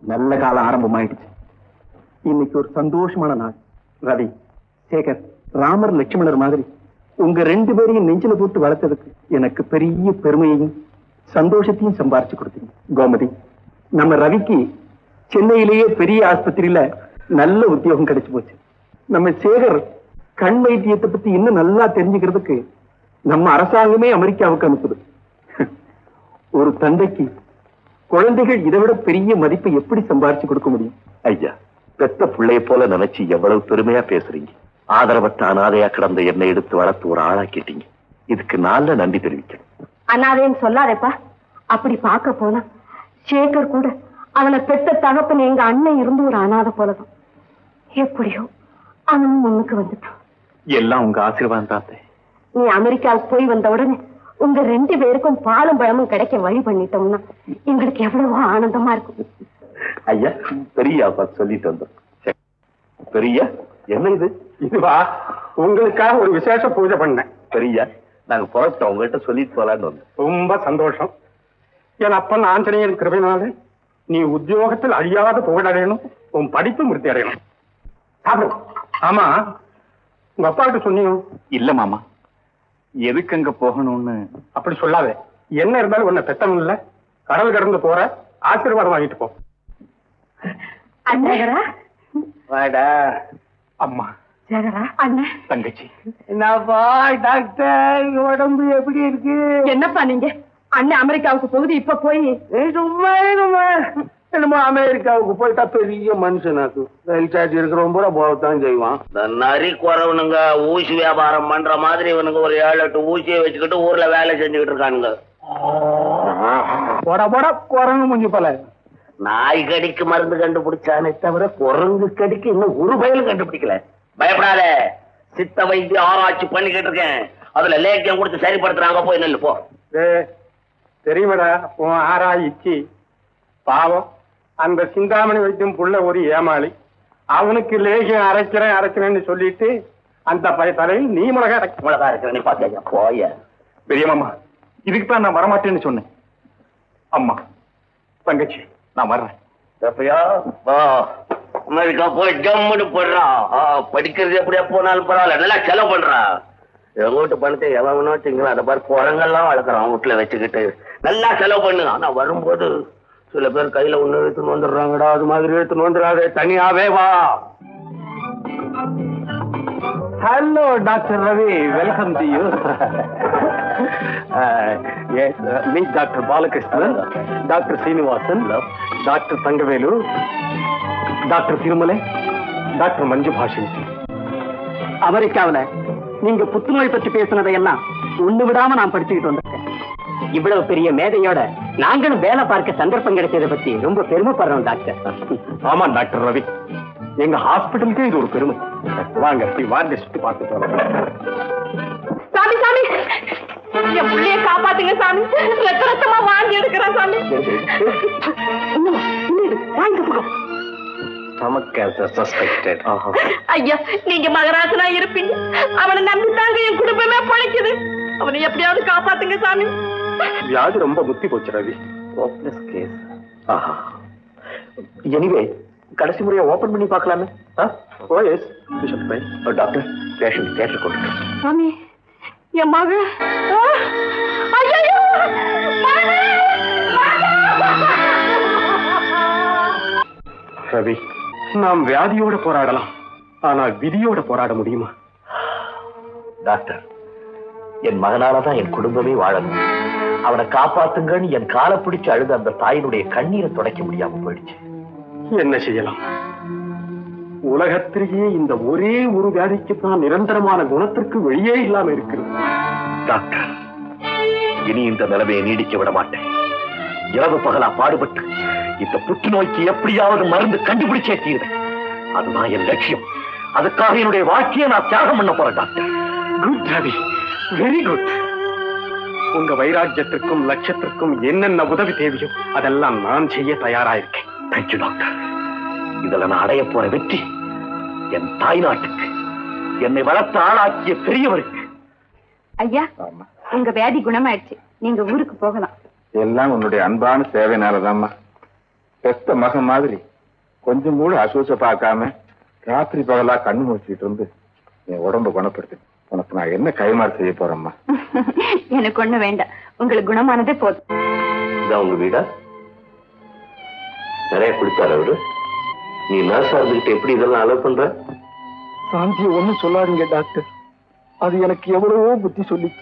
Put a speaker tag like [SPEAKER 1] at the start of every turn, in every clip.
[SPEAKER 1] நல்ல காலம் ஆரம்பமாயிடுச்சு இன்னைக்கு ஒரு சந்தோஷமான நாள் ரவி சேகர் ராமர் லட்சுமணர் மாதிரி உங்க ரெண்டு பேரையும் நெஞ்சில போட்டு வளர்த்ததுக்கு எனக்கு பெரிய பெருமையையும் சந்தோஷத்தையும் சம்பாரிச்சு கொடுத்தீங்க கோமதி நம்ம ரவிக்கு சென்னையிலேயே பெரிய ஆஸ்பத்திரியில நல்ல உத்தியோகம் கிடைச்சு போச்சு நம்ம சேகர் கண் வைத்தியத்தை பத்தி இன்னும் நல்லா தெரிஞ்சுக்கிறதுக்கு நம்ம அரசாங்கமே அமெரிக்காவுக்கு அனுப்புது ஒரு தந்தைக்கு குழந்தைகள் இதை விட பெரிய மதிப்பை எப்படி சம்பாரிச்சு கொடுக்க முடியும்
[SPEAKER 2] ஐயா பெத்த பிள்ளைய போல நினைச்சு எவ்வளவு பெருமையா பேசுறீங்க ஆதரவற்ற அனாதையா கிடந்த என்னை எடுத்து வளர்த்து ஒரு ஆளாக்கிட்டீங்க இதுக்கு நல்ல நன்றி தெரிவிக்கணும்
[SPEAKER 3] அனாதைன்னு சொல்லாதேப்பா அப்படி பார்க்க போனா சேகர் கூட அவனை பெத்த தகப்பன் எங்க அண்ணன் இருந்து ஒரு அனாதை போலதான் எப்படியோ அவனும் முன்னுக்கு வந்துட்டான்
[SPEAKER 1] எல்லாம் உங்க ஆசீர்வாதம் தாத்தே
[SPEAKER 3] நீ அமெரிக்காவுக்கு போய் வந்த உடனே உங்க ரெண்டு பேருக்கும் பாலும் பழமும் கிடைக்க வழி பண்ணிட்டோம்னா எங்களுக்கு எவ்வளவோ ஆனந்தமா இருக்கும்
[SPEAKER 2] ஐயா பெரிய அப்பா சொல்லிட்டு வந்தோம் சரி. பெரிய என்ன இது
[SPEAKER 4] இதுவா உங்களுக்காக ஒரு விசேஷ பூஜை பண்ணேன்
[SPEAKER 2] பெரிய நாங்க புறப்பட்டோம் உங்ககிட்ட சொல்லிட்டு போலான்னு வந்தோம்
[SPEAKER 4] ரொம்ப சந்தோஷம் என் அப்பன் ஆஞ்சநேயன் கிருபையினாலே நீ உத்தியோகத்தில் அழியாத புகழடையணும் உன் படிப்பு மிருத்தி அடையணும் சாப்பிடு ஆமா உங்க அப்பா கிட்ட சொன்னீங்க
[SPEAKER 1] இல்ல மாமா எதுக்கு அங்க போகணும்னு
[SPEAKER 4] அப்படி சொல்லாதே என்ன இருந்தாலும் உன்னை பெத்தவன் இல்ல கடல் கடந்து போற ஆசீர்வாதம் வாங்கிட்டு போ
[SPEAKER 3] அண்ணகரா
[SPEAKER 4] வாடா அம்மா
[SPEAKER 3] ஜெகரா அண்ணன்
[SPEAKER 1] தங்கச்சி
[SPEAKER 4] என்னப்பா டாக்டர் உடம்பு எப்படி இருக்கு
[SPEAKER 3] என்னப்பா நீங்க அண்ணன் அமெரிக்காவுக்கு போகுது இப்ப போய்
[SPEAKER 4] சும்மா இருமா என்னமோ அமெரிக்காவுக்கு போயிட்டா பெரிய மனுஷனாக்கு ரயில் சார்ஜ் இருக்கிறவன் பூரா போகத்தான் செய்வான்
[SPEAKER 5] இந்த நரி குறவனுங்க ஊசி வியாபாரம் பண்ற மாதிரி இவனுங்க ஒரு ஏழு எட்டு ஊசியை வச்சுக்கிட்டு ஊர்ல வேலை செஞ்சுக்கிட்டு இருக்கானுங்க
[SPEAKER 4] போடா போடா குரங்கு முடிஞ்சு போல
[SPEAKER 5] நாய் கடிக்கு மருந்து கண்டுபிடிச்சானே தவிர குரங்கு கடிக்கு இன்னும் ஒரு பயலும் கண்டுபிடிக்கல பயப்படாத சித்த வைத்திய ஆராய்ச்சி பண்ணிக்கிட்டு இருக்கேன் அதுல லேக்கியம் கொடுத்து சரிப்படுத்துறாங்க போய் நெல்லு போ
[SPEAKER 4] டேய், தெரியுமாடா உன் ஆறா இச்சி பாவம் அந்த சிந்தாமணி வைத்தியம் புள்ள ஒரு ஏமாளி அவனுக்கு லேகியம் அரைக்கிறேன் அரைக்கிறேன்னு சொல்லிட்டு அந்த பய தலையில் நீ மிளகா அரைக்க
[SPEAKER 5] மிளகா இருக்கிற நீ பாத்தியா போய
[SPEAKER 1] பெரிய மாமா இதுக்கு தான் நான் வரமாட்டேன்னு சொன்னேன் அம்மா தங்கச்சி நான் வர்றேன்
[SPEAKER 5] எப்பயா வா அமெரிக்கா போய் ஜம்முன்னு போடுறா ஆ, படிக்கிறது எப்படியா போனாலும் பரவாயில்ல நல்லா செலவு பண்றா எங்க வீட்டு பணத்தை எவன் வேணும் வச்சுங்களா அந்த மாதிரி குரங்கெல்லாம் வளர்க்குறான் வீட்டுல வச்சுக்கிட்டு நல்லா செலவு பண்ணு ஆனா வரும்போது சில பேர் கையில ஒண்ணு எடுத்துன்னு வந்துடுறாங்கடா அது மாதிரி எடுத்துன்னு வந்துடாதே தனியாவே வா
[SPEAKER 1] hello doctor Ravi welcome to you meet doctor Balakrishnan doctor Srinivasan doctor Thangavelu doctor Thirumalai doctor Manju Bhashini அமெரிக்காவுல நீங்க புத்துநோய் பற்றி பேசுனதையெல்லாம் ஒண்ணு விடாம நான் படிச்சுக்கிட்டு வந்திருக்கேன் இவ்வளவு பெரிய மேதையோட நாங்களும் வேலை பார்க்க சந்தர்ப்பம் கிடைச்சதை பத்தி ரொம்ப பெருமைப்படுறோம் டாக்டர் ஆமா டாக்டர் ரவி எங்க ஹாஸ்பிட்டலுக்கு இது ஒரு பெருமை வாங்க வார்டு சுத்தி பார்த்து போறோம்
[SPEAKER 3] சாமி சாமி என் புள்ளைய காப்பாத்துங்க சாமி ரத்த ரத்தமா வாங்கி எடுக்கிறேன் சாமி இன்னுமா, இன்னும் எடு. வாங்கிட்டு போங்க.
[SPEAKER 2] ஸ்டமக் கேன்சர் சஸ்பெக்டட்
[SPEAKER 3] ஐயா நீங்க மகராசனா இருப்பீங்க அவனை நம்பித்தாங்க என் குடும்பமே பழைக்குது அவனை எப்படியாவது காப்பாத்துங்க சாமி
[SPEAKER 1] வியாதி ரொம்ப முத்தி போச்சு ரவி
[SPEAKER 2] ஹோப்லெஸ் கேஸ் ஆஹா எனிவே கடைசி முறையா ஓபன் பண்ணி பார்க்கலாமே
[SPEAKER 1] oh yes bishop bye
[SPEAKER 2] doctor patient theatre கொண்டு
[SPEAKER 3] சாமி என் மக ஆ! ஐயையோ! மகனே!
[SPEAKER 1] ரவி நாம் வியாதியோட போராடலாம் ஆனா விதியோட போராட முடியுமா
[SPEAKER 2] டாக்டர் என் மகனாலதான் என் குடும்பமே வாழணும் அவனை காப்பாத்துங்கன்னு என் காலை பிடிச்சு அழுத அந்த தாயினுடைய கண்ணீரை துடைக்க முடியாம போயிடுச்சு
[SPEAKER 1] என்ன செய்யலாம் உலகத்திலேயே இந்த ஒரே ஒரு வியாதிக்கு தான் நிரந்தரமான குணத்திற்கு வெளியே இல்லாம இருக்கிறது
[SPEAKER 2] டாக்டர் இனி இந்த நிலைமையை நீடிக்க விட மாட்டேன் இரவு பகலா பாடுபட்டு இந்த புற்றுநோய்க்கு எப்படியாவது மருந்து கண்டுபிடிச்சே தீருவேன் அதுதான் என் லட்சியம் அதுக்காக என்னுடைய வாழ்க்கையை நான் தியாகம் பண்ண போறேன் doctor
[SPEAKER 1] good Ravi very good உங்க வைராக்கியத்திற்கும் லட்சத்திற்கும் என்னென்ன உதவி தேவையோ அதெல்லாம் நான் செய்ய தயாரா இருக்கேன்
[SPEAKER 2] தேங்க்யூ டாக்டர் இதுல நான் அடைய போற வெற்றி என் தாய் நாட்டுக்கு என்னை வளர்த்து ஆளாக்கிய பெரியவருக்கு
[SPEAKER 3] ஐயா உங்க வியாதி குணமாயிடுச்சு நீங்க ஊருக்கு போகலாம்
[SPEAKER 6] எல்லாம் உன்னுடைய அன்பான சேவைனாலதாம்மா பெத்த மகன் மாதிரி கொஞ்சம் கூட அசூச பார்க்காம ராத்திரி பகலா கண்ணு முடிச்சிட்டு இருந்து என் உடம்ப குணப்படுத்து உனக்கு நான் என்ன கைமாறு செய்ய போறேம்மா
[SPEAKER 3] எனக்கு ஒண்ணு வேண்டாம் உங்களுக்கு குணமானதே போதும்
[SPEAKER 2] இதான் உங்க வீடா நிறைய குடித்தாரு அவரு நீ நர்ஸா இருந்துகிட்டு எப்படி இதெல்லாம் அலோவ் பண்ற
[SPEAKER 1] சாந்தியை ஒண்ணும் சொல்லாதீங்க டாக்டர் அது எனக்கு எவ்வளவோ புத்தி சொல்லிச்சு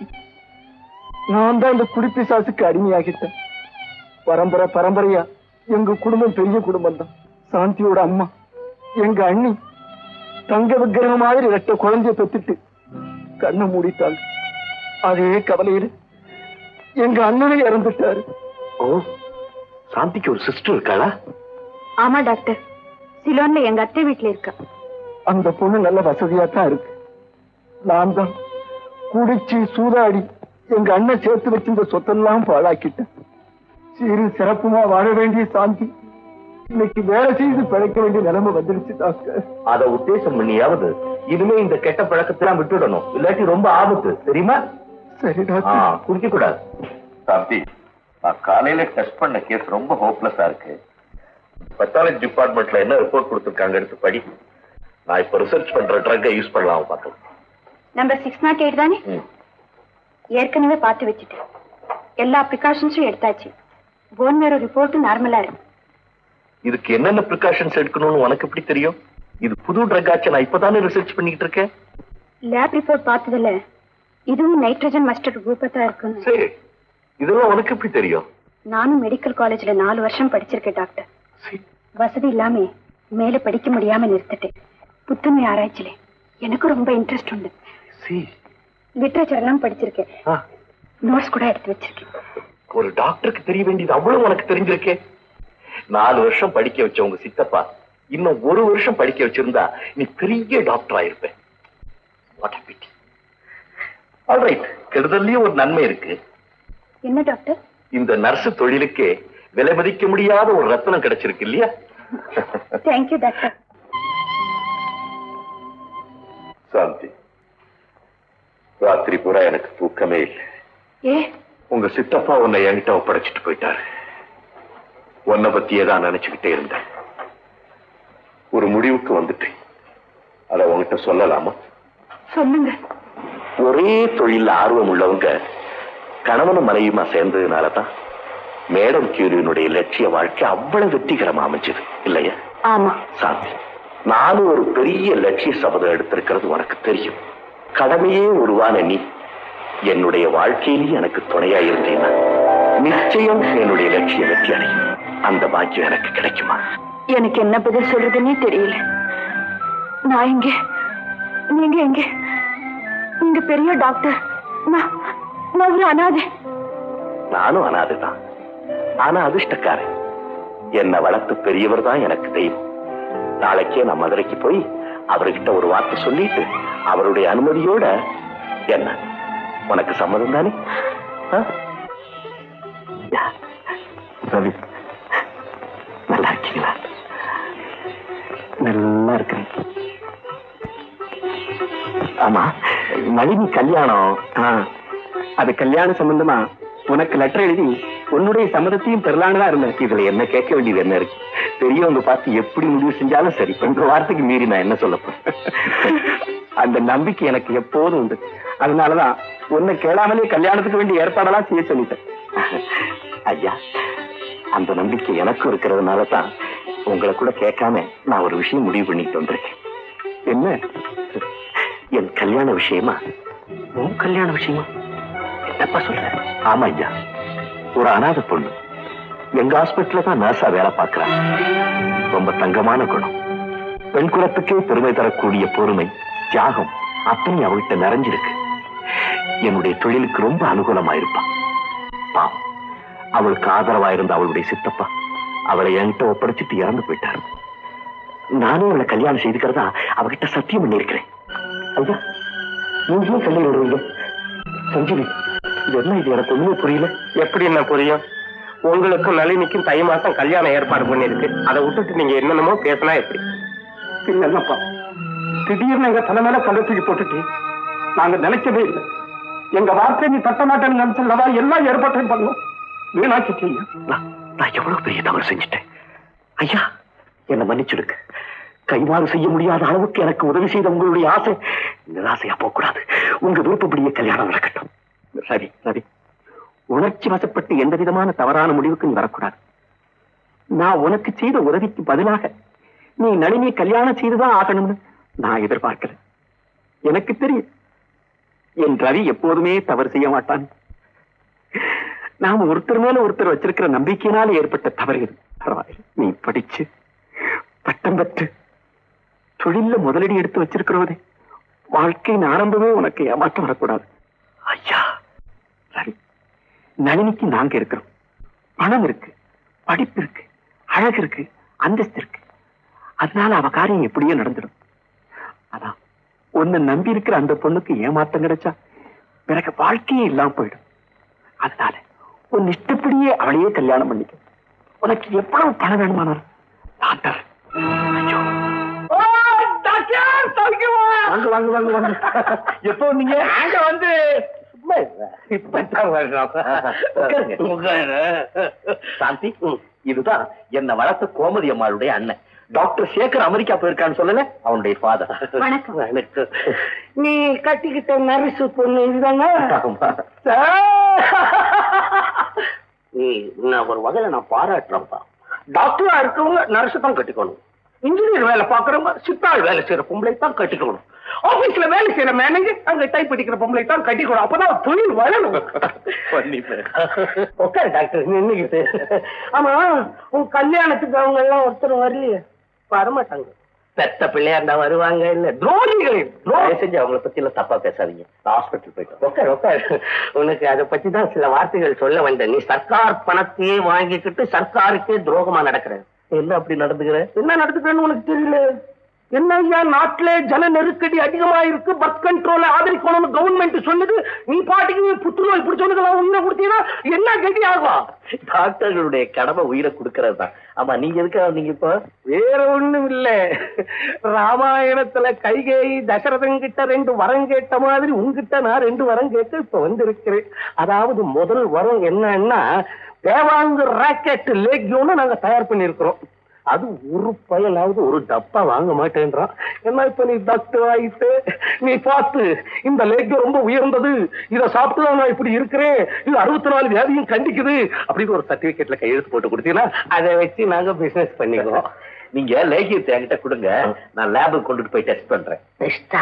[SPEAKER 1] நான் தான் இந்த குடிப்பிசாசுக்கு அடிமையாகிட்டேன் பரம்பரை பரம்பரையா எங்க குடும்பம் பெரிய குடும்பம் தான் சாந்தியோட அம்மா எங்க அண்ணி தங்க விக்கிரகம் மாதிரி ரெட்ட குழந்தைய பெத்துட்டு கண்ணை மூடிட்டாங்க அதே கவலையில எங்க அண்ணனை இறந்துட்டாரு
[SPEAKER 2] ஓ சாந்திக்கு ஒரு சிஸ்டர் இருக்காளா
[SPEAKER 3] ஆமா டாக்டர் சிலோன்ல எங்க அத்தை வீட்டுல இருக்கா
[SPEAKER 1] அந்த பொண்ணு நல்ல வசதியா தான் இருக்கு நான் தான் குடிச்சு சூதாடி எங்க அண்ணன் சேர்த்து வச்சிருந்த சொத்தெல்லாம் பாழாக்கிட்டேன் சீரு சிறப்புமா வாழ வேண்டிய சாந்தி இன்னைக்கு வேலை செய்து பிழைக்க வேண்டிய நிலைமை வந்துருச்சு டாக்டர்
[SPEAKER 2] அத உத்தேசம் பண்ணியாவது இனிமே இந்த கெட்ட பழக்கத்தெல்லாம் விட்டுடணும் இல்லாட்டி ரொம்ப ஆபத்து தெரியுமா
[SPEAKER 1] சரி டாக்டர்
[SPEAKER 2] குடிக்க கூடாது சாந்தி நான் காலையில டெஸ்ட் பண்ண கேஸ் ரொம்ப ஹோப்லெஸ்ஸா இருக்கு பத்தாலஜி டிபார்ட்மெண்ட்ல என்ன ரிப்போர்ட் கொடுத்துருக்காங்க எடுத்து படி நான் இப்ப ரிசர்ச் பண்ற ட்ரக்கை யூஸ் பண்ணலாம் பார்க்கலாம்
[SPEAKER 3] நம்பர் சிக்ஸ் நாட் எயிட் தானே
[SPEAKER 2] ம்.
[SPEAKER 3] ஏற்கனவே பார்த்து வச்சுட்டேன் எல்லா ப்ரிகாஷன்ஸும் எடுத்தாச்சு போன் மேரோ ரிப்போர்ட்டும் நார்மலா இருக்கு
[SPEAKER 2] இதுக்கு என்னென்ன ப்ரிகாஷன்ஸ் எடுக்கணும்னு உனக்கு எப்படி தெரியும் இது புது ட்ரக் ஆச்சு நான் இப்பதானே ரிசர்ச் பண்ணிட்டு இருக்கேன்
[SPEAKER 3] லேப் ரிப்போர்ட் பார்த்ததுல இதுவும் நைட்ரஜன் மஸ்டர்ட் குரூப்பை தான் இருக்குன்னு
[SPEAKER 2] சரி இதெல்லாம் உனக்கு எப்படி தெரியும்
[SPEAKER 3] நானும் மெடிக்கல் காலேஜ்ல நாலு வருஷம் படிச்சிருக்கேன் டாக்டர் வசதி இல்லாம மேல படிக்க முடியாம நிறுத்திட்டேன் புத்துணர்வு ஆராய்ச்சியில எனக்கு ரொம்ப இன்ட்ரெஸ்ட் உண்டு
[SPEAKER 2] சி
[SPEAKER 3] லிட்ரேச்சர் எல்லாம் படிச்சிருக்கேன் நோட்ஸ் கூட எடுத்து வச்சிருக்கேன்
[SPEAKER 2] ஒரு டாக்டருக்கு தெரிய வேண்டியது அவ்வளவு உனக்கு தெரிஞ்சிருக்கே நாலு வருஷம் படிக்க வச்ச உங்க சித்தப்பா இன்னும் ஒரு வருஷம் படிக்க வச்சிருந்தா நீ பெரிய டாக்டர் ஆயிருப்ப வாட் பிட்டி ஆல்ரைட் கெடுதல்லயும் ஒரு நன்மை இருக்கு
[SPEAKER 3] என்ன டாக்டர்
[SPEAKER 2] இந்த நர்ஸ் தொழிலுக்கே விலை மதிக்க முடியாத ஒரு ரத்னம் கிடைச்சிருக்கு இல்லையா
[SPEAKER 3] தேங்க்யூ டாக்டர்
[SPEAKER 2] சாந்தி ராத்திரி பூரா எனக்கு தூக்கமே இல்லை
[SPEAKER 3] ஏ
[SPEAKER 2] உங்க சித்தப்பா உன்னை என்கிட்ட ஒப்படைச்சிட்டு போயிட்டாரு உன்னை பத்தியே தான் நினைச்சுக்கிட்டே இருந்தேன் ஒரு முடிவுக்கு வந்துட்டேன் அத உன்கிட்ட சொல்லலாமா
[SPEAKER 3] சொல்லுங்க
[SPEAKER 2] ஒரே தொழில ஆர்வம் உள்ளவங்க கணவனும் மனைவியுமா சேர்ந்ததுனால தான் மேடம் கியூரியினுடைய லட்சிய வாழ்க்கை அவ்வளவு வெற்றிகரமா அமைஞ்சது இல்லையா
[SPEAKER 3] ஆமா
[SPEAKER 2] சாந்தி நானும் ஒரு பெரிய லட்சிய சபதம் எடுத்திருக்கிறது உனக்கு தெரியும் கடமையே உருவான நீ என்னுடைய வாழ்க்கையிலேயே எனக்கு துணையா இருந்தீன்னா நிச்சயம் என்னுடைய லட்சிய வெற்றி அடையும் அந்த பாக்கியம் எனக்கு கிடைக்குமா
[SPEAKER 3] எனக்கு என்ன பதில் சொல்றதுன்னே தெரியல நான் இங்க நீங்க எங்க நீங்க பெரிய டாக்டர் நான் நான் ஒரு அனாதை
[SPEAKER 2] நானும் அனாதைதான் ஆனா அதிர்ஷ்டக்காரன் என்னை வளர்த்த பெரியவர் தான் எனக்கு தெய்வம் நாளைக்கே நான் மதுரைக்கு போய் அவர்கிட்ட ஒரு வார்த்தை சொல்லிட்டு அவருடைய அனுமதியோட என்ன உனக்கு சம்மதம் தானே ஆ? யா. ரவி நல்லா இருக்கீங்களா
[SPEAKER 1] நல்லா இருக்கிறேன்
[SPEAKER 2] ஆமா நளினி கல்யாணம்
[SPEAKER 1] ஆ, அது கல்யாண சம்பந்தமா உனக்கு லெட்டர் எழுதி உன்னுடைய சம்மதத்தையும் பெறலான்னு தான் இருந்தேன்
[SPEAKER 2] இதுல என்ன கேட்க வேண்டியது என்ன இருக்கு பெரியவங்க பார்த்து எப்படி முடிவு செஞ்சாலும் சரி உங்க வார்த்தைக்கு மீறி நான் என்ன சொல்ல போறேன்
[SPEAKER 1] அந்த நம்பிக்கை எனக்கு எப்போதும் உண்டு அதனாலதான் உன்னை கேளாமலே கல்யாணத்துக்கு வேண்டிய ஏற்பாடெல்லாம் செய்ய சொல்லிட்டேன்
[SPEAKER 2] ஐயா அந்த நம்பிக்கை எனக்கும் இருக்கிறதுனால தான் உங்களை கூட கேட்காம நான் ஒரு விஷயம் முடிவு பண்ணிட்டு வந்திருக்கேன்
[SPEAKER 1] என்ன
[SPEAKER 2] என் கல்யாண விஷயமா உன் கல்யாண விஷயமா என்னப்பா சொல்ற ஆமா ஐயா ஒரு அனாதை பொண்ணு எங்க ஹாஸ்பிட்டல்ல தான் நர்ஸா வேலை பார்க்கறா ரொம்ப தங்கமான குணம் பெண் குலத்துக்கே பெருமை தரக்கூடிய பொறுமை தியாகம் அத்தனை அவகிட்ட நிறைஞ்சிருக்கு என்னுடைய தொழிலுக்கு ரொம்ப அனுகூலமா இருப்பா பாவம் அவளுக்கு ஆதரவா இருந்த அவளுடைய சித்தப்பா அவளை என்கிட்ட ஒப்படைச்சிட்டு இறந்து போயிட்டாரு நானே அவளை கல்யாணம் செய்துக்கிறதா அவகிட்ட சத்தியம் பண்ணியிருக்கிறேன் ஐயா நீங்களும் கல்யாணம் விடுவீங்க சஞ்சீவி இது என்ன இது எனக்கு ஒண்ணுமே புரியல
[SPEAKER 4] எப்படி என்ன புரியும் உங்களுக்கும் நளினிக்கும் தை மாசம் கல்யாணம் ஏற்பாடு பண்ணிருக்கு அதை விட்டுட்டு நீங்க என்னென்னமோ பேசினா எப்படி
[SPEAKER 1] என்னப்பா திடீர்னு எங்க தலை மேல கல்ல தூக்கி போட்டுட்டு நாங்க நினைக்கவே இல்லை எங்க வார்த்தை நீ தட்ட மாட்டேன்னு நினைச்சல்லவா எல்லாம் ஏற்பாட்டையும் பண்ணோம் வீணாக்கிட்டீங்க
[SPEAKER 2] நான் நான் எவ்வளவு பெரிய தவறு செஞ்சுட்டேன் ஐயா என்ன மன்னிச்சுடுங்க கைமாறு செய்ய முடியாத அளவுக்கு எனக்கு உதவி செய்த உங்களுடைய ஆசை நிராசையா போகக்கூடாது உங்க விருப்பப்படியே கல்யாணம் நடக்கட்டும் ரவி ரவி உணர்ச்சி வசப்பட்டு எந்த விதமான தவறான முடிவுக்கு நீ வரக்கூடாது நான் உனக்கு செய்த உதவிக்கு பதிலாக நீ நளினியை கல்யாணம் செய்துதான் ஆகணும்னு நான் எதிர்பார்க்கல எனக்கு தெரியும் என் ரவி எப்போதுமே தவறு செய்ய மாட்டான் நாம ஒருத்தர் மேல ஒருத்தர் வச்சிருக்கிற நம்பிக்கையினால ஏற்பட்ட தவறு இது பரவாயில்லை நீ படிச்சு பட்டம் பெற்று தொழில்ல முதலடி எடுத்து வச்சிருக்கிறோதே வாழ்க்கையின் ஆரம்பமே உனக்கு ஏமாற்றம் வரக்கூடாது ஐயா ரவி நளினிக்கு நாங்க இருக்கிறோம் பணம் இருக்கு படிப்பு இருக்கு அழகு இருக்கு அந்தஸ்து இருக்கு அதனால அவ காரியம் எப்படியோ நடந்துடும் அதான் உன்னை நம்பி இருக்கிற அந்த பொண்ணுக்கு ஏமாற்றம் கிடைச்சா பிறகு வாழ்க்கையே இல்லாம போயிடும் அதனால உன் இஷ்டப்படியே அவளையே கல்யாணம் பண்ணிக்க உனக்கு எவ்வளவு பணம் வேணுமானாலும் நான் தரேன் ஐயோ. வாங்க வாங்க வாங்க வாங்க எப்போ வந்தீங்க
[SPEAKER 4] நாங்க வந்து சும்மா இல்ல. இப்பதான் வர்றோம்.
[SPEAKER 2] உட்காருங்க. சாந்தி இதுதான் என்ன வளர்த்த கோமதி அம்மாளுடைய அண்ணன் டாக்டர் சேகர் அமெரிக்கா போயிருக்கான்னு சொல்லல அவனுடைய ஃபாதர்
[SPEAKER 3] வணக்கம்.
[SPEAKER 4] நீ கட்டிக்கிட்ட நரிசு பொண்ணு இதுதானே
[SPEAKER 5] நீ நான் ஒரு வகையில நான் பாராட்டுறேன்ப்பா
[SPEAKER 4] டாக்டரா இருக்கவங்க நர்ஸ் தான் கட்டிக்கணும் இன்ஜினியர் வேலை பாக்குறவங்க சித்தாள் வேலை செய்யற பொம்பளை தான் கட்டிக்கணும் ஆபீஸ்ல வேலை செய்யற மேனேஜர் அங்க டைப் அடிக்கிற பொம்பளை தான் கட்டிக்கணும் அப்பதான் தொழில் வளரும் உட்காரு டாக்டர் நின்னுகிட்டு ஆமா உன் கல்யாணத்துக்கு அவங்க எல்லாம் ஒருத்தர் வரலையே வரமாட்டாங்க பெத்த பிள்ளையா இருந்தா வருவாங்க இல்ல துரோகிகள்
[SPEAKER 2] தயவு செஞ்சு அவங்கள பத்தி எல்லாம் தப்பா பேசாதீங்க நான் ஹாஸ்பிட்டல் போயிட்டேன்
[SPEAKER 4] உட்கார் உட்கார் உனக்கு அதை பத்தி தான் சில வார்த்தைகள் சொல்ல வந்தேன் நீ சர்க்கார் பணத்தையே வாங்கிக்கிட்டு சர்க்காருக்கே துரோகமா நடக்கிற
[SPEAKER 2] என்ன அப்படி நடந்துக்கிற
[SPEAKER 4] என்ன நடந்துக்கிறேன்னு உனக்கு தெரியல என்ன ஐயா நாட்டிலே ஜன நெருக்கடி அதிகமா இருக்கு பர்த் கண்ட்ரோல ஆதரிக்கணும்னு கவர்மெண்ட் சொன்னது நீ பாட்டுக்கு புற்றுநோய் பிடிச்சவனுக்கு உண்மை கொடுத்தீங்கன்னா என்ன கதி ஆகும்
[SPEAKER 2] டாக்டர்களுடைய கடமை உயிரை கொடுக்கறது தான் ஆமா நீங்க எதுக்காக நீங்க இப்போ
[SPEAKER 4] வேற ஒண்ணும் இல்ல ராமாயணத்துல கைகேயி தசரதன் கிட்ட ரெண்டு வரம் கேட்ட மாதிரி உன்கிட்ட நான் ரெண்டு வரம் கேட்டு இப்ப வந்திருக்கிறேன் அதாவது முதல் வரம் என்னன்னா தேவாங்கு ராக்கெட் லேக்யூன்னு நாங்க தயார் பண்ணிருக்கிறோம் அது ஒரு பயலாவது ஒரு டப்பா வாங்க மாட்டேன்றான் என்ன இப்ப நீ டாக்டர் ஆயிட்டு நீ பார்த்து இந்த லேக் ரொம்ப உயர்ந்தது இத சாப்பிட்டு தான் நான் இப்படி இருக்கிறேன் இது அறுபத்தி நாலு வியாதியும் கண்டிக்குது அப்படின்னு ஒரு சர்டிபிகேட்ல கையெழுத்து போட்டு கொடுத்தீங்கன்னா அதை வச்சு நாங்க பிசினஸ் பண்ணிக்குவோம்
[SPEAKER 2] நீங்க லேகியத்தை என்கிட்ட கொடுங்க நான் லேபுக்கு கொண்டுட்டு போய் டெஸ்ட் பண்றேன்
[SPEAKER 4] டெஸ்டா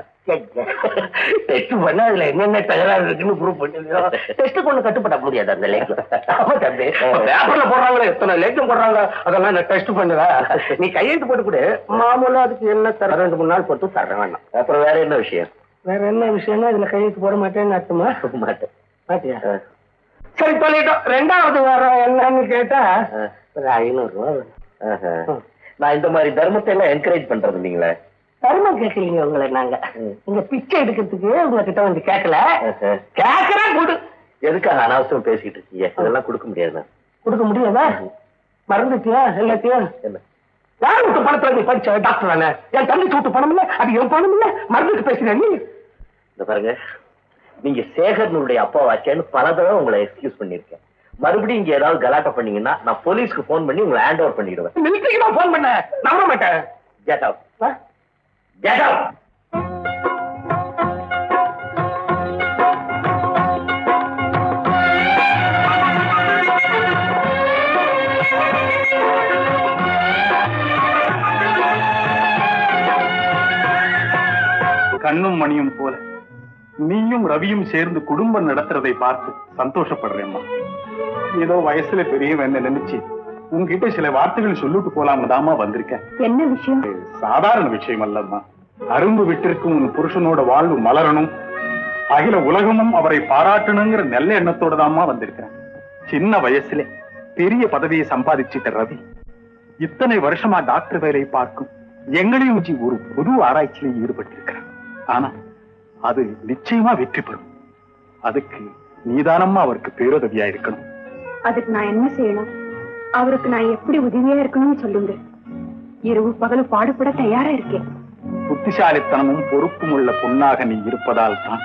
[SPEAKER 4] டெஸ்ட் பண்ணா அதுல என்னென்ன தகராறு இருக்குன்னு ப்ரூவ் பண்ணிருக்கோம் டெஸ்ட் கொண்டு கட்டுப்பட முடியாது அந்த லேக் ஆமா தம்பி பேப்பர்ல போடுறாங்களே எத்தனை லேக்கம் போடுறாங்க அதெல்லாம் நான் டெஸ்ட் பண்ணுவா நீ கையெழுத்து போட்டு கொடு மாமூலா அதுக்கு என்ன தர ரெண்டு மூணு நாள் பொறுத்து தர வேண்டாம்
[SPEAKER 2] அப்புறம் வேற என்ன விஷயம்
[SPEAKER 4] வேற என்ன விஷயம்னா இதுல கையெழுத்து போட மாட்டேன்னு அர்த்தமா
[SPEAKER 2] மாட்டேன்
[SPEAKER 4] மாட்டியா சரி சொல்லிட்டோம் ரெண்டாவது வாரம் என்னன்னு கேட்டா ஒரு ஐநூறு ரூபா வேணும்.
[SPEAKER 2] ஆஹா. நான் இந்த மாதிரி தர்மத்தை எல்லாம் என்கரேஜ் பண்றது இல்லைங்களே
[SPEAKER 4] தர்மம் கேட்கலீங்க உங்களை நாங்க நீங்க பிச்சை எடுக்கிறதுக்கு உங்ககிட்ட வந்து கேட்கல
[SPEAKER 2] ஆஹா.
[SPEAKER 4] கேட்கறா கொடு
[SPEAKER 2] எதுக்காக அனாவசியம் பேசிட்டு இருக்கீங்க இதெல்லாம் கொடுக்க முடியாது நான்.
[SPEAKER 4] கொடுக்க முடியாதா மறந்துட்டியா எல்லாத்தையும்
[SPEAKER 2] என்ன
[SPEAKER 4] யார் விட்டு பணத்துல நீ படிச்ச டாக்டர் தானே என் தம்பி சூட்டு பணம் இல்ல அது என் பணம் இல்ல மறந்துட்டு பேசுறேன் நீ
[SPEAKER 2] இந்த பாருங்க நீங்க சேகர்னுடைய அப்பாவாச்சேன்னு பல தடவை உங்களை எக்ஸ்கியூஸ் பண்ணிருக்கேன் மறுபடியும் இங்க ஏதாவது கலாட்டா பண்ணீங்கன்னா நான் போலீஸ்க்கு போன் பண்ணி உங்களை ஹேண்ட் ஓவர் பண்ணிடுவேன்
[SPEAKER 4] மிலிட்டரிக்கு நான் போன் பண்ண நம்ப மாட்டேன்
[SPEAKER 2] கெட் அவுட்
[SPEAKER 4] ஆ?
[SPEAKER 2] கெட் அவுட்
[SPEAKER 7] கண்ணும் மணியும் போல நீயும் ரவியும் சேர்ந்து குடும்பம் நடத்துறதை பார்த்து சந்தோஷப்படுறேம்மா ஏதோ வயசுல பெரியவன் நினைச்சு உன்கிட்ட சில வார்த்தைகள் சொல்லிட்டு போலாம்னு தாமா வந்திருக்கேன்
[SPEAKER 3] என்ன விஷயம்
[SPEAKER 7] இது சாதாரண விஷயம் அல்லம்மா அரும்பு விட்டிருக்கும் உன் புருஷனோட வாழ்வு மலரணும் அகில உலகமும் அவரை பாராட்டணுங்கிற நல்ல எண்ணத்தோட தாம்மா வந்திருக்கிறேன் சின்ன வயசுல பெரிய பதவியை சம்பாதிச்சிட்ட ரவி இத்தனை வருஷமா டாக்டர் வேலை பார்க்கும் எங்களையும் வச்சு ஒரு புது ஆராய்ச்சியில ஈடுபட்டிருக்கிறார் ஆனா அது நிச்சயமா வெற்றி பெறும் அதுக்கு நீதானம்மா அவருக்கு பேருதவியா இருக்கணும்
[SPEAKER 3] அதுக்கு நான் என்ன செய்யணும் அவருக்கு நான் எப்படி உதவியா இருக்கணும்னு சொல்லுங்க இரவு பகலும் பாடுபட தயாரா இருக்கேன்
[SPEAKER 7] புத்திசாலித்தனமும் பொறுப்பும் உள்ள பொண்ணாக நீ இருப்பதால் தான்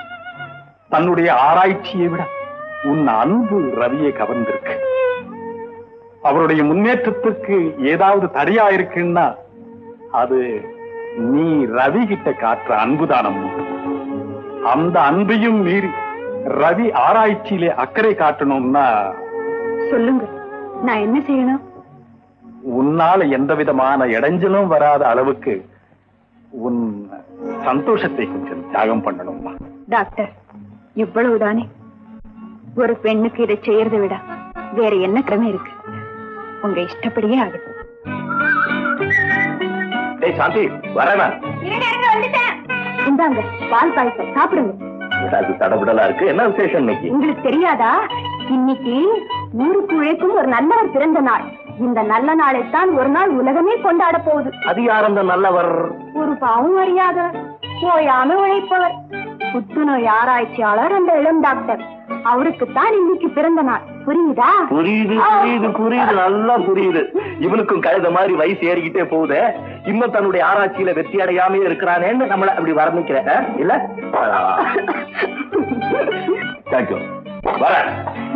[SPEAKER 7] தன்னுடைய ஆராய்ச்சியை விட உன் அன்பு ரவியை கவர்ந்திருக்கு அவருடைய முன்னேற்றத்திற்கு ஏதாவது தடையா இருக்குன்னா அது நீ ரவி கிட்ட காட்டுற அன்புதானம்மா அந்த அன்பையும் மீறி ரவி ஆராய்ச்சியிலே அக்கறை காட்டணும்னா
[SPEAKER 3] சொல்லுங்க நான் என்ன செய்யணும்
[SPEAKER 7] உன்னால எந்த விதமான இடைஞ்சலும் வராத அளவுக்கு உன் சந்தோஷத்தை கொஞ்சம் தியாகம் பண்ணணும்மா
[SPEAKER 3] டாக்டர் இவ்வளவுதானே ஒரு பெண்ணுக்கு இதை செய்யறதை விட வேற என்ன கிரமை இருக்கு உங்க இஷ்டப்படியே ஆகுது
[SPEAKER 2] டேய் சாந்தி வரேன்
[SPEAKER 3] இந்தாங்க பால் பாயசம் சாப்பிடுங்க
[SPEAKER 2] ஏதாவது தடபுடலா இருக்கு என்ன விசேஷம் இன்னைக்கு
[SPEAKER 3] உங்களுக்கு தெரியாதா இன்னைக்கு ஊருக்கு உழைக்கும் ஒரு நல்லவர் பிறந்த நாள் இந்த நல்ல நாளைத்தான் ஒரு நாள் உலகமே கொண்டாட போகுது
[SPEAKER 2] அது யார் அந்த நல்லவர்
[SPEAKER 3] ஒரு பாவம் அறியாதவர் ஓயாம உழைப்பவர் புத்துநோய் ஆராய்ச்சியாளர் அந்த இளம் டாக்டர் அவருக்குத்தான் இன்னைக்கு பிறந்த நாள் புரியுதா
[SPEAKER 2] புரியுது புரியுது புரியுது நல்லா புரியுது இவனுக்கும் கழுத மாதிரி வயசு ஏறிக்கிட்டே போகுது இன்னும் தன்னுடைய ஆராய்ச்சியில வெற்றி அடையாமே இருக்கிறானேன்னு நம்மள அப்படி வர்ணிக்கிறேன் ஆ? இல்ல தேங்க்யூ வரேன்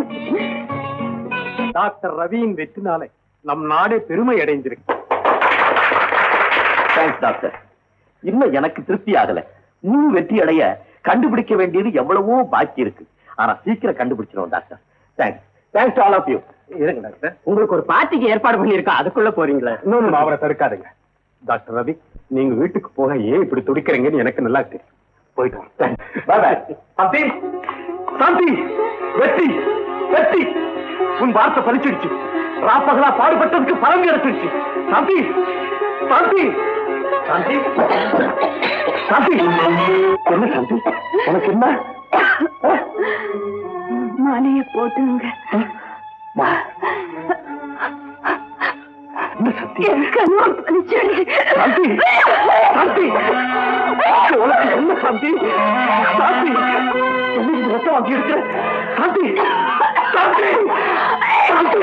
[SPEAKER 4] டாக்டர் ரவியின் வெற்றினாலே நம் நாடே பெருமை அடைந்திருக்கு
[SPEAKER 2] தேங்க்ஸ் டாக்டர் இன்னும் எனக்கு திருப்தி ஆகல முழு வெற்றி அடைய கண்டுபிடிக்க வேண்டியது எவ்வளவோ பாக்கி இருக்கு ஆனா சீக்கிரம் கண்டுபிடிச்சிடும் doctor thanks thanks all of you
[SPEAKER 4] இருங்க டாக்டர் உங்களுக்கு ஒரு பார்ட்டிக்கு ஏற்பாடு பண்ணியிருக்கா அதுக்குள்ள போறீங்களா இன்னொன்னு அவரை தடுக்காதுங்க டாக்டர் ரவி நீங்க வீட்டுக்கு போக ஏன் இப்படி துடிக்கிறீங்கன்னு எனக்கு நல்லா தெரியும் போயிட்டு வாங்க.
[SPEAKER 2] Bye bye. சாந்தி சாந்தி வெற்றி வெற்றி உன் வார்த்தை பலிச்சிடுச்சு ராப்பகலா பாடுபட்டதுக்கு பலன் கிடைச்சிருச்சு சாந்தி சாந்தி சாந்தி சாந்தி என்ன சாந்தி உனக்கு என்ன
[SPEAKER 3] மாலைய போட்டுங்க
[SPEAKER 2] மா- என்ன சத்தி
[SPEAKER 3] கண்ணம் பளிச்சிடுச்சு.
[SPEAKER 2] சாந்தி சாந்தி உனக்கு என்ன சாந்தி சாந்தி என்ன இது ரத்தம் வாங்கி இருக்கிற சாந்தி சாந்தி சாந்தி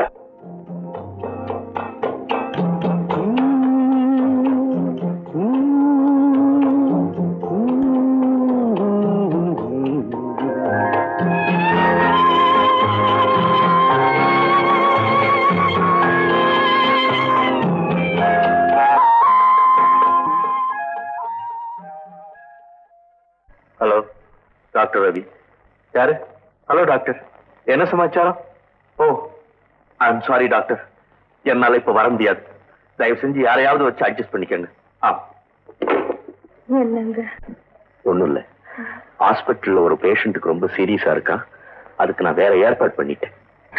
[SPEAKER 2] ஹலோ டாக்டர் ரவி யாரு ஹலோ டாக்டர் என்ன சமாச்சாரம் oh I am sorry doctor என்னால இப்ப வர முடியாது தயவு செஞ்சு யாரையாவது வச்சு அட்ஜஸ்ட் பண்ணிக்கங்க ஆ
[SPEAKER 3] என்னங்க
[SPEAKER 2] ஒண்ணும் இல்ல ஹாஸ்பிட்டல்ல ஒரு பேஷண்ட்டுக்கு ரொம்ப சீரியஸா இருக்கான் அதுக்கு நான் வேற ஏற்பாடு பண்ணிட்டேன்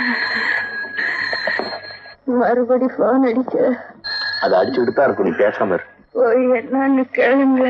[SPEAKER 3] மறுபடி போன் அடிக்க
[SPEAKER 2] அதை அடிச்சுக்கிட்டு தான் இருக்கும் நீ பேசாம இரு
[SPEAKER 3] போய் என்னன்னு கேளுங்க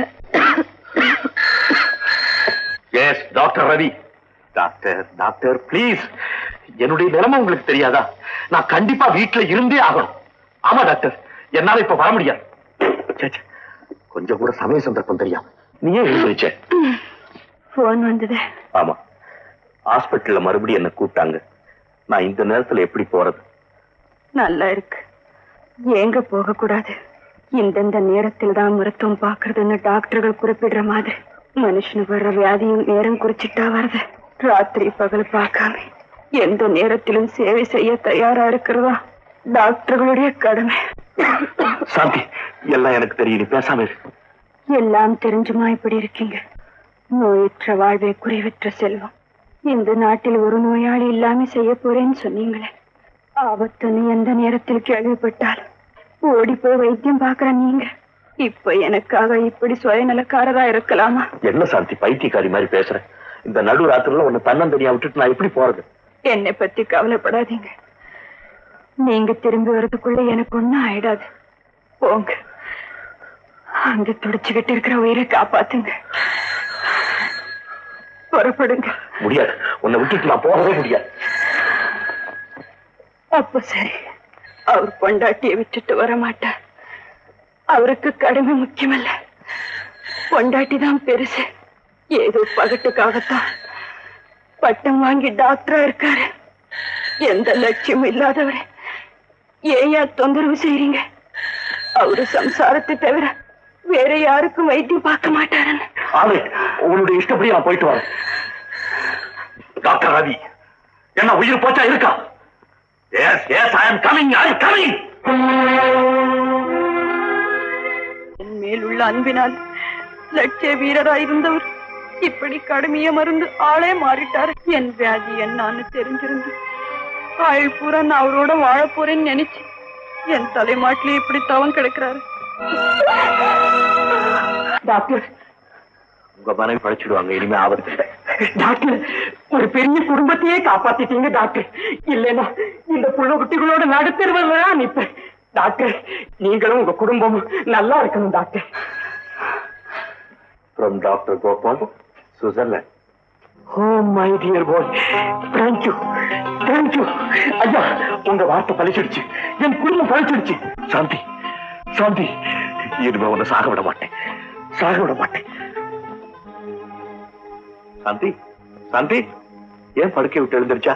[SPEAKER 2] yes doctor Ravi doctor doctor please என்னுடைய நிலைமை உங்களுக்கு தெரியாதா நான் கண்டிப்பா வீட்டுல இருந்தே ஆகணும் ஆமா டாக்டர் என்னால இப்ப வர முடியாது ச்சே, ச்சே. கொஞ்சம் கூட சமய சந்தர்ப்பம் தெரியும் நீயே எழுந்திருச்ச
[SPEAKER 3] போன் வந்தது
[SPEAKER 2] ஆமா ஹாஸ்பிட்டல்ல மறுபடியும் என்ன கூப்பிட்டாங்க நான் இந்த நேரத்துல எப்படி போறது
[SPEAKER 3] நல்லா இருக்கு ஏங்க போக கூடாது இந்தந்த நேரத்தில் தான் மருத்துவம் பாக்குறதுன்னு டாக்டர்கள் குறிப்பிடுற மாதிரி மனுஷனுக்கு வர்ற வியாதியும் நேரம் குறிச்சிட்டா வருது ராத்திரி பகல் பார்க்காம எந்த நேரத்திலும் சேவை செய்ய தயாரா இருக்கிறதா டாக்டர்களுடைய கடமை
[SPEAKER 2] சாந்தி எல்லாம் எனக்கு தெரியும் நீ பேசாம இரு
[SPEAKER 3] எல்லாம் தெரிஞ்சுமா இப்படி இருக்கீங்க நோயற்ற வாழ்வே குறைவற்ற செல்வம் இந்த நாட்டில் ஒரு நோயாளி இல்லாம செய்ய போறேன்னு சொன்னீங்களே ஆபத்துன்னு எந்த நேரத்தில் கேள்விப்பட்டால் ஓடி போய் வைத்தியம் பாக்குற நீங்க இப்ப எனக்காக இப்படி சுயநலக்காரரா இருக்கலாமா
[SPEAKER 2] என்ன சாந்தி பைத்தியக்காரி மாதிரி பேசுற இந்த நடு ராத்திரில உன்னை தன்னந்தனியா விட்டுட்டு நான் எப்படி போறது
[SPEAKER 3] என்னை பத்தி கவலைப்படாதீங்க நீங்க திரும்பி வர்றதுக்குள்ள எனக்கு ஒண்ணும் ஆயிடாது போங்க அங்க துடிச்சுக்கிட்டு இருக்கிற உயிரை காப்பாத்துங்க புறப்படுங்க
[SPEAKER 2] முடியாது உன்னை விட்டுட்டு நான் போகவே முடியாது
[SPEAKER 3] அப்ப சரி அவர் பொண்டாட்டியை விட்டுட்டு வர மாட்டார் அவருக்கு கடமை முக்கியமல்ல பொண்டாட்டி தான் பெருசு ஏதோ பகட்டுக்காகத்தான் பட்டம் வாங்கி டாக்டரா இருக்காரு எந்த லட்சியமும் இல்லாதவரை ஏயா தொந்தரவு செய்றீங்க அவரு சம்சாரத்தை தவிர வேற யாருக்கும் வைத்தியம் பார்க்க மாட்டாருன்னு
[SPEAKER 2] ஆமே உன்னுடைய இஷ்டப்படி நான் போயிட்டு வரேன் டாக்டர் ரவி என்ன உயிர் போச்சா இருக்கா Yes, yes, I am coming, I am coming.
[SPEAKER 3] என் மேல் உள்ள அன்பினால் லட்சிய வீரராயிருந்தவர் இப்படி கடுமைய மருந்து ஆளே மாறிட்டார் என் வியாதி என்னான்னு தெரிஞ்சிருந்து ஆயுள் பூரா நான் அவரோட வாழ போறேன்னு நினைச்சு என் தலைமாட்டிலே இப்படி தவம் கிடக்குறாரு டாக்டர்
[SPEAKER 2] உங்க மனைவி பழிச்சிடுவாங்க இனிமே ஆபத்து இல்லை
[SPEAKER 1] டாக்டர் ஒரு பெரிய குடும்பத்தையே காப்பாத்திட்டீங்க டாக்டர் இல்லைன்னா இந்த புள்ள குட்டிகளோட நடுத்தருவதுல தான் நிப்பேன் டாக்டர் நீங்களும் உங்க குடும்பமும் நல்லா இருக்கணும் doctor
[SPEAKER 2] from doctor Gopal Switzerland
[SPEAKER 1] oh my dear boy thank you thank you ஐயா உங்க வார்த்தை பழிச்சிடுச்சு என் குடும்பம் பழிச்சிடுச்சு
[SPEAKER 2] சாந்தி சாந்தி இனிமே உன்னை சாக விட மாட்டேன் சாக விட மாட்டேன் சாந்தி சாந்தி ஏன் படுக்கை விட்டு எழுந்திருச்சா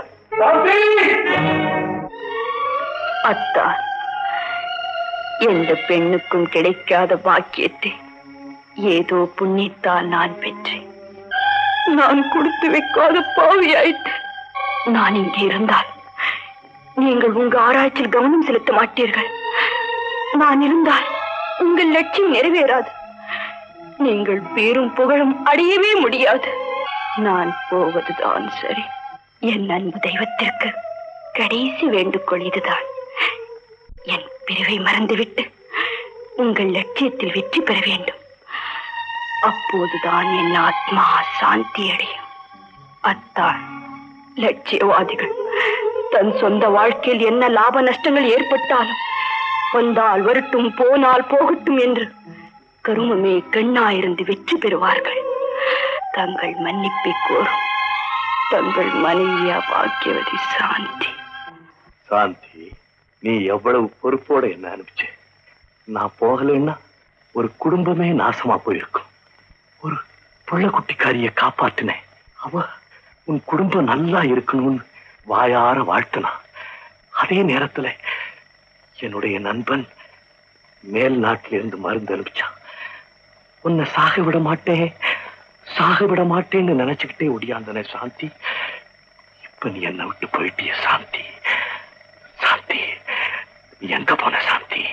[SPEAKER 3] அத்தான் எந்த பெண்ணுக்கும் கிடைக்காத பாக்கியத்தை ஏதோ புண்ணியத்தால் நான் பெற்றேன் நான் கொடுத்து வைக்காத பாவியாயிட்டேன் நான் இங்கே இருந்தால் நீங்கள் உங்க ஆராய்ச்சியில் கவனம் செலுத்த மாட்டீர்கள் நான் இருந்தால் உங்கள் லட்சியம் நிறைவேறாது நீங்கள் பேரும் புகழும் அடையவே முடியாது நான் போவதுதான் சரி என் அன்பு தெய்வத்திற்கு கடைசி வேண்டுகோள் இதுதான் என் பிரிவை மறந்துவிட்டு உங்கள் லட்சியத்தில் வெற்றி பெற வேண்டும் அப்போதுதான் என் ஆத்மா சாந்தி அடையும் அத்தான் லட்சியவாதிகள் தன் சொந்த வாழ்க்கையில் என்ன லாப நஷ்டங்கள் ஏற்பட்டாலும் வந்தால் வரட்டும் போனால் போகட்டும் என்று கருமமே கண்ணாயிருந்து வெற்றி பெறுவார்கள் தங்கள் மன்னிப்பை கோரும் தங்கள் மனைவியா பாக்கியவதி சாந்தி
[SPEAKER 2] சாந்தி நீ எவ்வளவு பொறுப்போட என்ன அனுப்பிச்ச நான் போகலைன்னா ஒரு குடும்பமே நாசமா போயிருக்கும் ஒரு புள்ள குட்டிக்காரிய காப்பாத்தினேன் அவ உன் குடும்பம் நல்லா இருக்கணும்னு வாயார வாழ்த்தினா அதே நேரத்துல என்னுடைய நண்பன் மேல் நாட்டில இருந்து மருந்து அனுப்பிச்சான் உன்னை சாக விட மாட்டேன் சாக விட மாட்டேன்னு நினைச்சுக்கிட்டே ஒடியாந்தன சாந்தி இப்ப நீ என்னை விட்டு போயிட்டிய சாந்தி சாந்தி நீ எங்க போன சாந்தி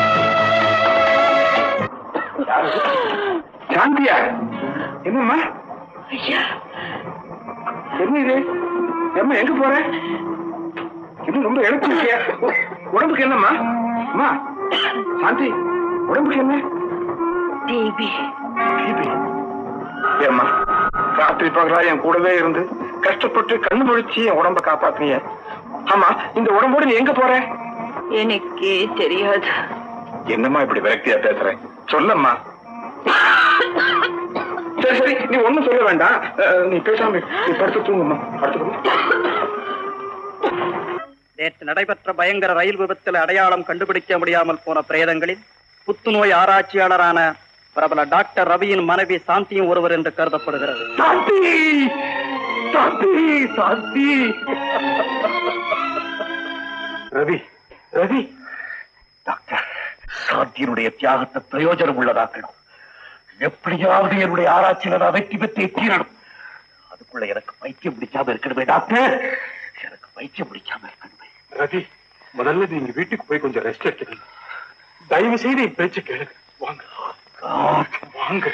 [SPEAKER 4] சாந்தியா என்னம்மா
[SPEAKER 3] ஐயா
[SPEAKER 4] என்ன இது அம்மா எங்க போற இன்னும் ரொம்ப எழுப்பிருக்கிய உடம்புக்கு என்னம்மா அம்மா சாந்தி உடம்புக்கு என்ன
[SPEAKER 3] தேவி
[SPEAKER 4] ஏம்மா ராத்திரி பகலா என் கூடவே இருந்து கஷ்டப்பட்டு கண்ணு முழிச்சு என் உடம்ப காப்பாத்துனீங்க ஆமா இந்த உடம்போடு நீ எங்க போற
[SPEAKER 3] எனக்கே தெரியாது
[SPEAKER 4] என்னம்மா இப்படி விரக்தியா பேசுறேன் சொல்லம்மா சரி சரி நீ ஒண்ணும் சொல்ல வேண்டாம் அஹ், நீ பேசாம இரு. நீ படுத்து தூங்குமா படுத்து தூங்கு.
[SPEAKER 1] நேற்று நடைபெற்ற பயங்கர ரயில் விபத்தில் அடையாளம் கண்டுபிடிக்க முடியாமல் போன பிரேதங்களில் புத்துநோய் ஆராய்ச்சியாளரான பிரபல டாக்டர் ரவியின் மனைவி சாந்தியும் ஒருவர் என்று கருதப்படுகிறது
[SPEAKER 2] சாந்தி சாந்தி சாந்தி ரவி ரவி டாக்டர் சாந்தியினுடைய தியாகத்தை பிரயோஜனம் உள்ளதாக்கணும் எப்படியாவது என்னுடைய ஆராய்ச்சியில நான் வெற்றி பெற்றே தீரணும் அதுக்குள்ள எனக்கு பைத்தியம் பிடிக்காம இருக்கணுமே டாக்டர் எனக்கு பைத்தியம் பிடிக்காம இருக்கணுமே
[SPEAKER 7] ரவி முதல்ல நீங்க வீட்டுக்கு போய் கொஞ்சம் ரெஸ்ட் எடுத்துக்கணும் தயவு செய்து என் பேச்சு கேளுங்க வாங்க
[SPEAKER 2] God.
[SPEAKER 7] வாங்க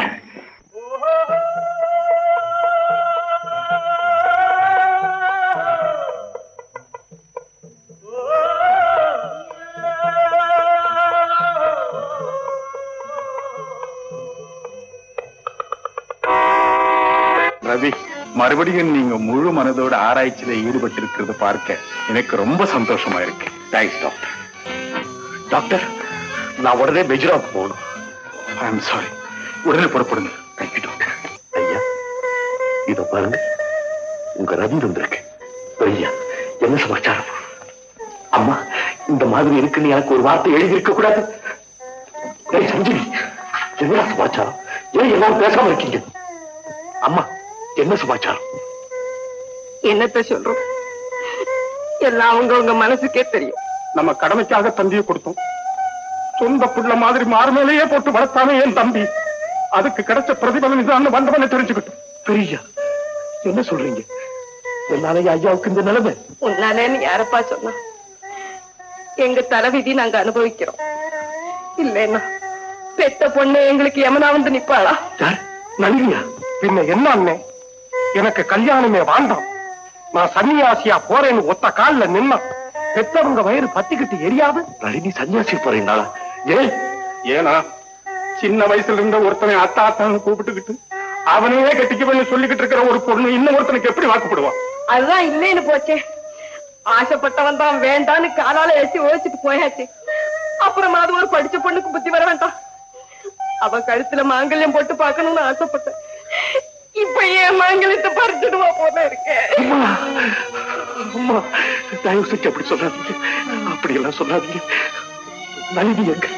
[SPEAKER 7] ரவி மறுபடியும் நீங்க முழு மனதோட ஆராய்ச்சியில ஈடுபட்டு இருக்கிறத பார்க்க எனக்கு ரொம்ப சந்தோஷமா இருக்கு
[SPEAKER 2] தேங்க்ஸ் டாக்டர் டாக்டர் நான் உடனே பெஜ்ராவுக்கு போகணும்
[SPEAKER 7] ஐ எம் சாரி உடனே புறப்படுங்க
[SPEAKER 2] தேங்க்யூ டாக்டர் ஐயா இதோ பாருங்க உங்க ரவி வந்திருக்கு ஐயா என்ன சமாச்சாரம் அம்மா இந்த மாதிரி இருக்குன்னு எனக்கு ஒரு வார்த்தை எழுதி இருக்க கூடாது ஏய் சஞ்சீவி என்ன சமாச்சாரம் ஏன் எல்லாரும் பேசாம இருக்கீங்க அம்மா என்ன சமாச்சாரம்
[SPEAKER 3] என்னத்த சொல்றோம் எல்லாம் அவங்க உங்க மனசுக்கே தெரியும்
[SPEAKER 4] நம்ம கடமைக்காக தம்பியை கொடுத்தோம் சொந்த புள்ள மாதிரி மார்மேலேயே போட்டு வளர்த்தானே என் தம்பி அதுக்கு கிடைச்ச பிரதிபலன் இதான் வந்தவனை தெரிஞ்சுக்கிட்டோம்
[SPEAKER 2] பெரிய என்ன சொல்றீங்க என்னால ஐயாவுக்கு இந்த நிலைமை
[SPEAKER 3] உன்னாலேன்னு யாரப்பா சொன்னா எங்க தலைவிதி நாங்க அனுபவிக்கிறோம் இல்லைன்னா பெத்த பொண்ணு எங்களுக்கு எமனா வந்து நிப்பாளா
[SPEAKER 2] யார் நளினியா
[SPEAKER 4] பின்ன என்ன அண்ணே எனக்கு கல்யாணமே வேண்டாம் நான் சன்னியாசியா போறேன்னு ஒத்த கால்ல நின்னா பெத்தவங்க வயிறு பத்திக்கிட்டு எரியாது
[SPEAKER 2] நளினி சன்னியாசி போறீங்களா ஏன்
[SPEAKER 4] ஏனா சின்ன வயசுல இருந்த ஒருத்தனை அத்தா அத்தான்னு கூப்பிட்டுக்கிட்டு அவனையே கட்டிக்குவேன்னு சொல்லிக்கிட்டு இருக்கிற ஒரு பொண்ணு இன்னும் ஒருத்தனுக்கு எப்படி வாக்குப்படுவான்
[SPEAKER 3] அதுதான் இல்லைன்னு போச்சே ஆசைப்பட்டவன் தான் வேண்டான்னு காலால ஏசி ஓசிட்டு போயாச்சு அப்புறமா அது ஒரு படிச்ச பொண்ணுக்கு புத்தி வர வேண்டாம் அவ கழுத்துல மாங்கல்யம் போட்டு பார்க்கணும்னு ஆசைப்பட்டேன் இப்ப ஏன் மாங்கல்யத்தை பறிச்சிடுவா போல இருக்கேன்
[SPEAKER 2] அம்மா அம்மா தயவு செஞ்சு அப்படி சொல்லாதீங்க அப்படி எல்லாம் சொல்லாதீங்க நளினி எங்க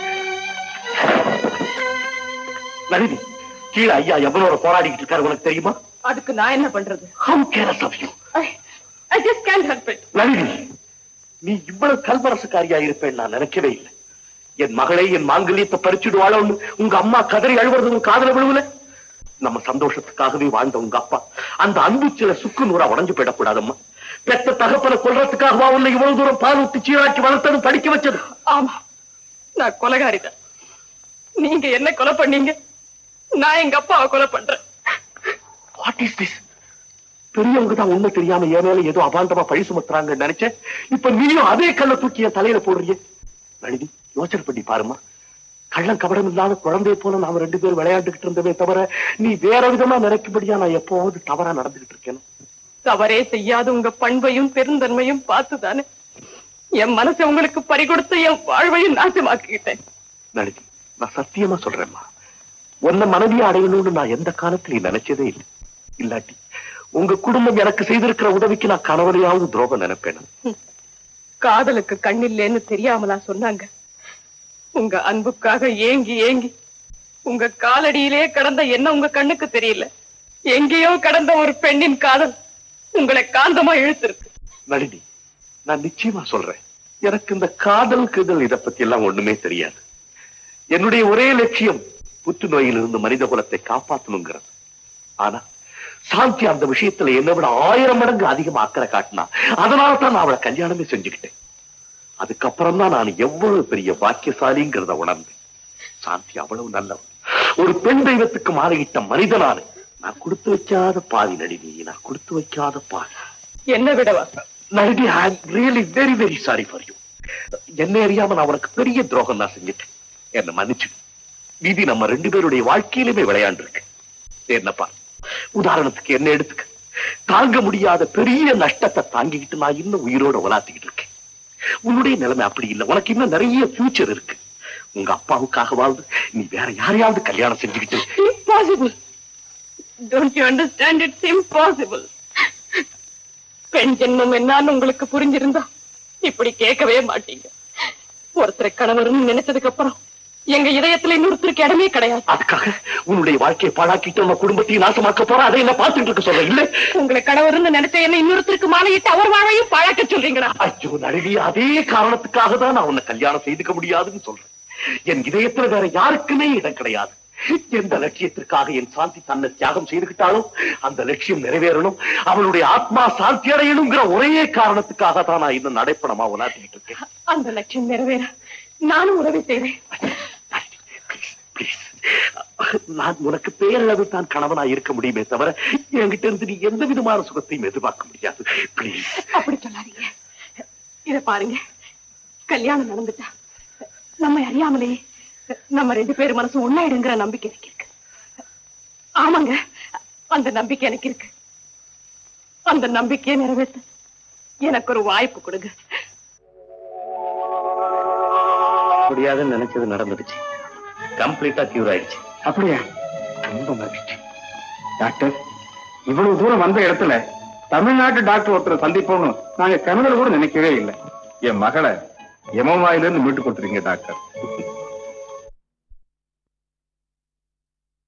[SPEAKER 2] நளினி கீழே ஐயா எவ்வளவு போராடிக்கிட்டு இருக்காரு உனக்கு தெரியுமா
[SPEAKER 3] அதுக்கு நான் என்ன பண்றது
[SPEAKER 2] how careless of you
[SPEAKER 3] I just can help it
[SPEAKER 2] Nalini நீ இவ்வளவு கல்வரசுக்காரியா இருப்பேன் நான் நினைக்கவே இல்லை என் மகளை என் மாங்கல்யத்தை பறிச்சுடுவாளோன்னு உங்க அம்மா கதறி அழுவுறது உன் காதல விழுவுல நம்ம சந்தோஷத்துக்காகவே வாழ்ந்த உங்க அப்பா அந்த அன்பு சில சுக்கு நூறா உடஞ்சு போயிடக்கூடாதம்மா பெத்த தகப்பனை கொல்றதுக்காகவா உன்னை இவ்வளவு தூரம் பால் ஊத்தி சீராக்கி வளர்த்தது படிக்க வச்சது
[SPEAKER 3] ஆமா நான் கொலைகாரிதான் நீங்க என்ன கொலை பண்ணீங்க நான் எங்க அப்பாவை கொலை பண்றேன்
[SPEAKER 2] வாட் இஸ் திஸ் பெரியவங்க தான் உண்மை தெரியாம என் மேல ஏதோ அபாண்டமா பழி சுமத்துறாங்கன்னு நினைச்சேன் இப்ப நீயும் அதே கல்ல தூக்கி என் தலையில போடுறீங்க நளினி யோசனை பண்ணி பாருமா கள்ளம் கபடம் இல்லாத குழந்தைய போல நாம ரெண்டு பேரும் விளையாண்டுகிட்டு இருந்தவே தவிர நீ வேற விதமா நினைக்கும்படியா நான் எப்போவது தவறா நடந்துகிட்டு இருக்கேன்
[SPEAKER 3] தவறே செய்யாத உங்க பண்பையும் பெருந்தன்மையும் பார்த்துதானே என் மனசை உங்களுக்கு பறிகொடுத்து என் வாழ்வையும் நாசமாக்கிக்கிட்டேன்
[SPEAKER 2] நளினி நான் சத்தியமா சொல்றேன்மா உன்னை மனைவியை அடையணும்னு நான் எந்த காலத்திலையும் நினைச்சதே இல்லை இல்லாட்டி உங்க குடும்பம் எனக்கு செய்திருக்கிற உதவிக்கு நான் கணவனையாவது துரோகம் நினைப்பேன்
[SPEAKER 3] காதலுக்கு கண்ணில்லேன்னு தெரியாமலா சொன்னாங்க உங்க அன்புக்காக ஏங்கி ஏங்கி உங்க காலடியிலே கடந்த என்ன உங்க கண்ணுக்கு தெரியல எங்கேயோ கடந்த ஒரு பெண்ணின் காதல் உங்களை காந்தமா இழுத்திருக்கு
[SPEAKER 2] நளினி நான் நிச்சயமா சொல்றேன் எனக்கு இந்த காதல் கிதல் இத பத்தி எல்லாம் ஒண்ணுமே தெரியாது என்னுடைய ஒரே லட்சியம் புற்றுநோயிலிருந்து மனித குலத்தை காப்பாற்றணுங்கிறது ஆனா சாந்தி அந்த விஷயத்துல என்னை விட ஆயிரம் மடங்கு அதிகமா அக்கறை காட்டினா அதனால தான் நான் அவளை கல்யாணமே செஞ்சுக்கிட்டேன் அதுக்கப்புறம் தான் நான் எவ்வளவு பெரிய பாக்கியசாலிங்கிறத உணர்ந்தேன் சாந்தி அவ்வளவு நல்லவன் ஒரு பெண் தெய்வத்துக்கு மாறியிட்ட மனிதனானு நான் கொடுத்து வைக்காத பாதி நடினி நான் கொடுத்து வைக்காத பாதி
[SPEAKER 3] என்ன விடவா
[SPEAKER 2] Nalini I really very very sorry for you என்ன அறியாம நான் உனக்கு பெரிய துரோகம் நான் செஞ்சுட்டேன் என்ன மன்னிச்சு விதி நம்ம ரெண்டு பேருடைய வாழ்க்கையிலுமே விளையாண்டு இருக்கு என்னப்பா உதாரணத்துக்கு என்ன எடுத்துக்க தாங்க முடியாத பெரிய நஷ்டத்தை தாங்கிக்கிட்டு நான் இன்னும் உயிரோட உலாத்திக்கிட்டு இருக்கேன் உன்னுடைய நிலைமை அப்படி இல்லை உனக்கு இன்னும் நிறைய ஃபியூச்சர் இருக்கு உங்க அப்பாவுக்காக வாழ்ந்து நீ வேற யாரையாவது கல்யாணம் செஞ்சுக்கிட்டு
[SPEAKER 3] impossible don't you understand it's impossible பெண் ஜென்மம் என்னன்னு உங்களுக்கு புரிஞ்சிருந்தா இப்படி கேட்கவே மாட்டீங்க ஒருத்தரை கணவர்னு நினைச்சதுக்கு அப்புறம் எங்க இதயத்துல இன்னொருத்தருக்கு இடமே கிடையாது
[SPEAKER 2] அதுக்காக உன்னுடைய வாழ்க்கையை பாழாக்கிட்டு நம்ம குடும்பத்தையும் நாசமாக்க போற அதை என்ன பார்த்துட்டு இருக்க சொல்ற இல்லை
[SPEAKER 3] உங்களை கணவர்னு நினைச்ச என்ன இன்னொருத்தருக்கு மாலையிட்டு அவர் வாழையும் பழக்க சொல்றீங்களா
[SPEAKER 2] ஐயோ நழுவி அதே காரணத்துக்காக தான் நான் உன்னை கல்யாணம் செய்துக்க முடியாதுன்னு சொல்றேன் என் இதயத்துல வேற யாருக்குமே இடம் கிடையாது எந்த லட்சியத்திற்காக என் சாந்தி தன்னை தியாகம் செய்துகிட்டாலும் அந்த லட்சியம் நிறைவேறணும் அவளுடைய ஆத்மா சாந்தி அடையணுங்கிற ஒரே காரணத்துக்காக தான் நான் இன்னும் நடைப்பணமா உலாத்திக்கிட்டு இருக்கேன்
[SPEAKER 3] அந்த லட்சியம் நிறைவேற நானும் உதவி செய்வேன்
[SPEAKER 2] Please, please. நான் உனக்கு பேரளவு தான் கணவனா இருக்க முடியுமே தவிர என்கிட்ட இருந்து நீ எந்த விதமான சுகத்தையும் எதிர்பார்க்க முடியாது பிளீஸ்
[SPEAKER 3] அப்படி சொல்லாதீங்க இத பாருங்க கல்யாணம் நடந்துட்டா நம்ம அறியாமலே நம்ம ரெண்டு பேர் மனசு ஒன்னாயிடுங்கிற நம்பிக்கை எனக்கு இருக்கு ஆமாங்க அந்த நம்பிக்கை எனக்கு இருக்கு அந்த நம்பிக்கையை நிறைவேற்ற எனக்கு ஒரு வாய்ப்பு கொடுங்க
[SPEAKER 2] முடியாதுன்னு நினைச்சது நடந்துடுச்சு கம்ப்ளீட்டா கியூர் ஆயிடுச்சு
[SPEAKER 4] அப்படியா ரொம்ப மகிழ்ச்சி டாக்டர் இவ்வளவு தூரம் வந்த இடத்துல தமிழ்நாட்டு டாக்டர் ஒருத்தரை சந்திப்போம்னு நாங்க கனவுல கூட நினைக்கவே இல்லை
[SPEAKER 6] என் மகளை எமமாயிலிருந்து மீட்டு கொடுத்துறீங்க டாக்டர்